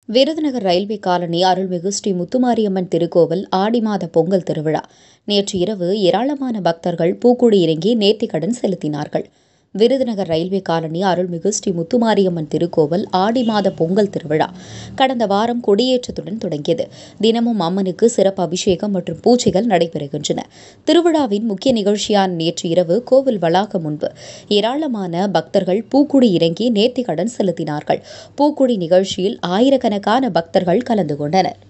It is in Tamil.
விருதுநகர் ரயில்வே காலனி அருள்மிகு ஸ்ரீ முத்துமாரியம்மன் திருக்கோவில் ஆடி மாத பொங்கல் திருவிழா நேற்று இரவு ஏராளமான பக்தர்கள் பூக்குடி இறங்கி நேர்த்திக்கடன் செலுத்தினார்கள் விருதுநகர் ரயில்வே காலனி அருள்மிகு ஸ்ரீ முத்துமாரியம்மன் திருக்கோவில் ஆடி மாத பொங்கல் திருவிழா கடந்த வாரம் கொடியேற்றத்துடன் தொடங்கியது தினமும் அம்மனுக்கு சிறப்பு அபிஷேகம் மற்றும் பூஜைகள் நடைபெறுகின்றன திருவிழாவின் முக்கிய நிகழ்ச்சியான நேற்று இரவு கோவில் வளாகம் முன்பு ஏராளமான பக்தர்கள் பூக்குடி இறங்கி நேர்த்திக்கடன் செலுத்தினார்கள் பூக்குடி நிகழ்ச்சியில் ஆயிரக்கணக்கான பக்தர்கள் கலந்து கொண்டனர்